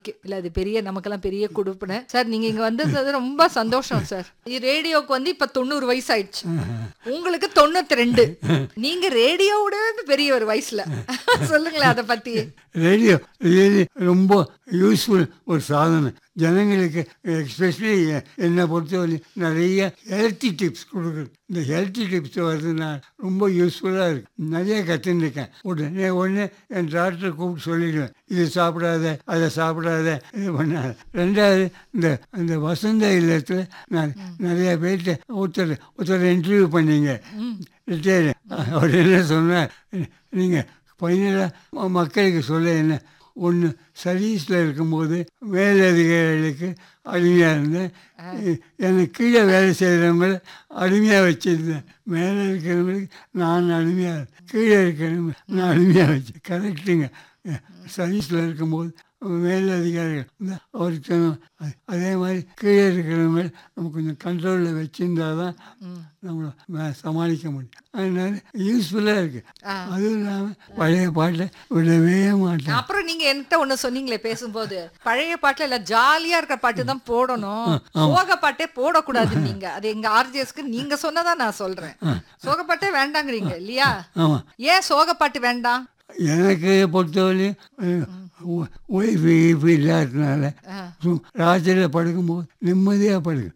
Okay. இல்ல அது பெரிய நமக்கெல்லாம் பெரிய குடுப்பினை சார் நீங்க இங்க வந்தது ரொம்ப சந்தோஷம் சார் ரேடியோக்கு வந்து இப்ப தொண்ணூறு வயசு ஆயிடுச்சு உங்களுக்கு தொண்ணூத்தி ரெண்டு நீங்க ரேடியோவோட பெரிய ஒரு வயசுல சொல்லுங்களேன் அதை பத்தி ரேடியோ ரியலி ரொம்ப யூஸ்ஃபுல் ஒரு சாதனம் ஜனங்களுக்கு எஸ்பெஷலி என்னை பொறுத்தவரை நிறைய ஹெல்த்தி டிப்ஸ் கொடுக்குது இந்த ஹெல்த்தி டிப்ஸ் வருதுன்னா ரொம்ப யூஸ்ஃபுல்லாக இருக்கு நிறைய கற்றுருக்கேன் உடனே ஒன்று என் டாக்டரை கூப்பிட்டு சொல்லிடுவேன் இது சாப்பிடாத அதை சாப்பிடாத இது பண்ணாத ரெண்டாவது இந்த இந்த வசந்த இல்லத்தில் நான் நிறைய பேர்கிட்ட ஒருத்தர் ஒருத்தர் இன்டர்வியூ பண்ணீங்க ரிட்டையர் அவர் என்ன சொன்னார் நீங்கள் ஃபைனலாக மக்களுக்கு சொல்ல என்ன ஒன்று சர்வீஸில் இருக்கும்போது மேலதிகாரிகளுக்கு அடிமையாக இருந்தேன் எனக்கு கீழே வேலை செய்கிறவங்கள அடிமையாக வச்சுருந்தேன் மேலே இருக்கிறவங்களுக்கு நான் அடிமையாக கீழே இருக்கிறவங்க நான் அடிமையாக வச்சு கரெக்டுங்க சர்வீஸில் இருக்கும்போது மேலதிகாரிகள் வந்து அவருக்கு சொன்னோம். அ- அதே மாதிரி கீழே இருக்கிறவங்க நம்ம கொஞ்சம் கண்ட்ரோலில் வச்சுருந்தா தான் நம்மளை மே- சமாளிக்க முடியும் அதனால யூஸ்ஃபுல்லாக இருக்குது அதுவும் இல்லாமல் பழைய பாட்டை விடவே மாட்டேன் அப்புறம் நீங்க என்கிட்ட ஒண்ணு சொன்னீங்களே பேசும்போது பழைய பாட்டுல இல்ல ஜாலியா இருக்கிற பாட்டு தான் போடணும் சோக பாட்டே போடக்கூடாது நீங்க அது எங்க ஆர்ஜிஎஸ்க்கு நீங்க சொன்னதா நான் சொல்றேன் சோக பாட்டே வேண்டாங்கிறீங்க இல்லையா ஆமாம் ஏன் சோக பாட்டு வேண்டாம் எனக்கு பொறுத்தவரையும் ஒய்ஃபு ஈஃபு இல்லாததுனால சு- ராத்திரியில் படுக்கும்போது நிம்மதியாக படுக்கும்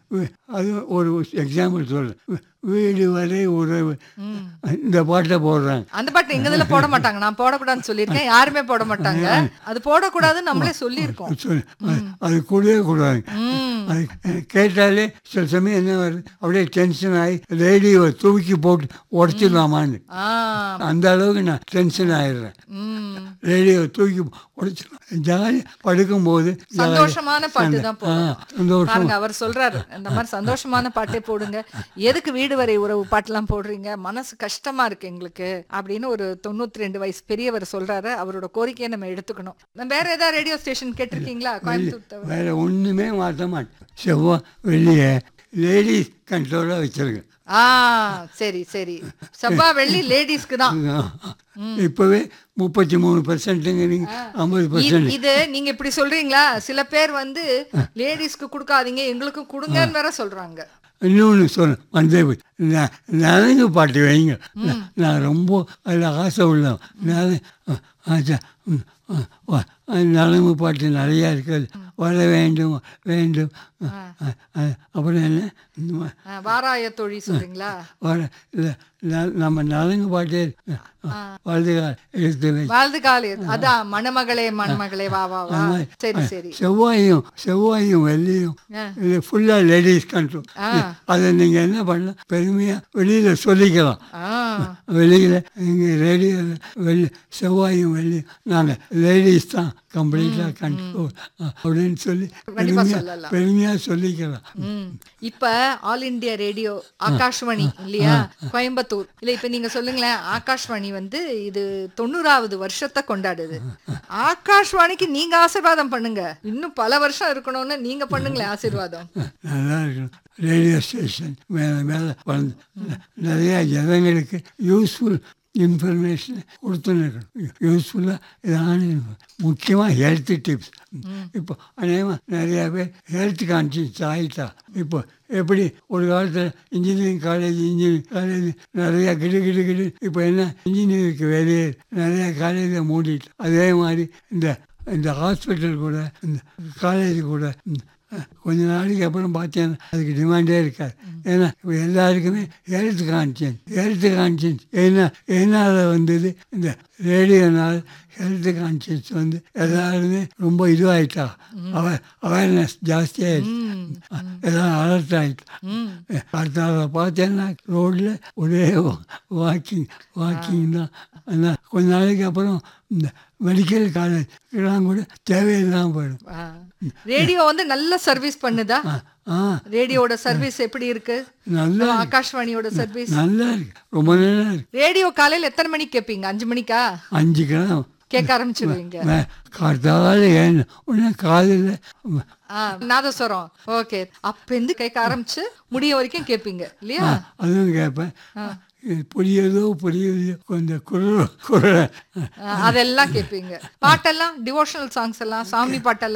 அது ஒரு எக்ஸாம்பிள் சொல்கிறேன் வீடு வரை உறவு இந்த பாட்டை போடுறாங்க அந்த பாட்டு எங்க இதுல போட மாட்டாங்க நான் போடக்கூடாதுன்னு சொல்லியிருக்கேன் யாருமே போட மாட்டாங்க அது போடக்கூடாதுன்னு நம்மளே சொல்லியிருக்கோம் சொல்லு அது- அது கூடவே கூடாது ம். அது கேட்டாலே சில சமயம் என்ன வருது அப்படியே டென்ஷன் ஆகி ரேடியோவை தூக்கி போட்டு உடச்சிடலாமான்னு ஆ அந்த அளவுக்கு நான் டென்ஷன் ஆயிடுறேன் ம் ரேடியோவை தூக்கி உடச்சிடலாம் ஜாலியாக படுக்கும்போது ஜாலியா- சந்தோஷமான பாட்டு தான் ஆ, போடணும் சந்தோஷம் பாருங்க அவர் சொல்றாரு இந்த மாதிரி சந்தோஷமான பாட்டே போடுங்க எதுக்கு வீடு வரை உறவு பாட்டெல்லாம் போடுறீங்க மனசு கஷ்டமா இருக்கு எங்களுக்கு அப்படின்னு ஒரு தொண்ணூத்தி ரெண்டு வயசு பெரியவர் சொல்றாரு அவரோட கோரிக்கையை நம்ம எடுத்துக்கணும் நம்ம வேற ஏதாவது ரேடியோ ஸ்டேஷன் கேட்டிருக்கீங்களா கோயம்புத்தூர் தவிர வேற ஒன்றுமே மாற்ற மாட்டேன் செவ்வாய் வெள்ளியை லேடிஸ் கண்ட்ரோலாக வச்சிருக்கேன் ஆ சரி சரி செவ்வா வெள்ளி லேடிஸ்க்கு தான் இப்போவே முப்பத்தி மூணு பர்சன்ட்டுங்கிறீங்க ஐம்பது இ- பர்சன்ட் இது நீங்க இப்படி சொல்றீங்களா சில பேர் வந்து லேடிஸ்க்கு கொடுக்காதீங்க எங்களுக்கும் கொடுங்கன்னு வேற சொல்றாங்க இன்னொன்று சொல்ல வந்தே போய் ந- நலங்கு பாட்டு வைங்க நான் நான் ரொம்ப அதில் ஆசை உள்ளவன் நல- ஆச்சா, ம், ஆ, வா, நலங்கு பாட்டு நிறையா இருக்குது வர வேண்டும் வேண்டும் ஆ, ஆ, ஆ, அப்புறம் என்ன இந்த மா- ஆ, வாராய தொழி சொல்றீங்களா வர இல்லை நம்ம நலங்கு பாட்டே வலது கால் எடுத்து வச்சு வாழ்ந்து காலி அதான் மணமகளே மணமகளே வா வா வா ஆமா. சரி சரி செவ்வாயும் செவ்வாயும் வெள்ளியும் ஆ. இது ஃபுல்லாக லேடிஸ் கண்ட்ரோல் அதை நீங்கள் என்ன பண்ணலாம் பெருமையாக வெளியில் சொல்லிக்கலாம் ஆ வெளியில் எங்கள் ரேடியோவில் வெளி செவ்வாயும் வெள்ளியும் நாங்கள் லேடிஸ் தான் கம்ப்ளீட்டாக கண்ட்ரோல் அப்படின்னு சொல்லி பெருமையாக சொல்லலாம். பெருமையாக சொல்லிக்கலாம் ம். இப்ப ஆல் இந்தியா ரேடியோ ஆகாஷ்வாணி இல்லையா கோயம்புத்தூர் இல்ல இப்ப நீங்க சொல்லுங்களேன் ஆகாஷ்வாணி வந்து இது தொண்ணூறாவது வருஷத்தை கொண்டாடுது ஆகாஷ்வாணிக்கு நீங்க ஆசீர்வாதம் பண்ணுங்க இன்னும் பல வருஷம் இருக்கணும்னு நீங்க பண்ணுங்களேன் ஆசீர்வாதம் நல்லா இருக்கணும் ரேடியோ ஸ்டேஷன் மேலே மேலே வளர்ந்து ந- நிறையா ஜனங்களுக்கு யூஸ்ஃபுல் இன்ஃபர்மேஷன் கொடுத்துன்னு இருக்கணும் யூஸ்ஃபுல்லாக இதான முக்கியமாக ஹெல்த் டிப்ஸ் இப்போ அநேகமாக நிறையா பேர் ஹெல்த் கான்சியஸ் ஆகிட்டா இப்போ எப்படி ஒரு காலத்தில் இன்ஜினியரிங் காலேஜ் இன்ஜினியரிங் காலேஜ் நிறையா கிடு கிடு கிடு இப்போ என்ன இன்ஜினியருக்கு வெளியே நிறையா காலேஜை மூடிட்டு அதே மாதிரி இந்த இந்த ஹாஸ்பிட்டல் கூட இந்த காலேஜ் கூட ம், கொஞ்ச நாளைக்கு அப்புறம் பார்த்தேன்னா அதுக்கு டிமாண்டே இருக்காது ஏன்னா இப்போ எல்லாருக்குமே ஹெல்த் கான்சியன்ஸ் ஹெல்த் கான்சியன்ஸ் என்ன என்னால் வந்தது இந்த ரேடியோனால் ஹெல்த் கான்சியன்ஸ் வந்து எல்லாருமே ரொம்ப இதுவாகிட்டா அவ அவேர்னஸ் ஜாஸ்தியாகிடுச்சு எல்லாம் அலர்ட் ஆகிட்டா அடுத்த நாள் பார்த்தேன்னா ரோட்டில் ஒரே வாக்கிங் வாக்கிங் தான் ஆனால் கொஞ்ச நாளைக்கு அப்புறம் இந்த மெடிக்கல் காலேஜ் இதெல்லாம் கூட தேவையில்லாமல் போயிடும் ஆ. ரேடியோ வந்து நல்ல சர்வீஸ் பண்ணுதா ஆ ரேடியோட சர்வீஸ் எப்படி இருக்கு நல்லா நம்ம ஆகாஷ்வாணியோட சர்வீஸ் நல்லா இருக்கு ரொம்ப நல்லா இருக்கு ரேடியோ காலையில எத்தனை மணிக்கு கேட்பீங்க அஞ்சு மணிக்கா அஞ்சு கிராம் கேட்க ஆரம்பிச்சிருவீங்க காத்தால ஏன் உடனே காலையில் ஆ, நாதஸ்வரம் ஓகே அப்ப இருந்து கேட்க ஆரம்பிச்சு முடிய வரைக்கும் கேட்பீங்க இல்லையா அதுவும் கேட்பேன் இது புரியுதோ புரியலையோ கொஞ்சம் குரல் குரலை அஹ், அதெல்லாம் கேட்பீங்க பாட்டெல்லாம் டிவோஷனல் சாங்ஸ் எல்லாம் சாமி பாட்டெல்லாம்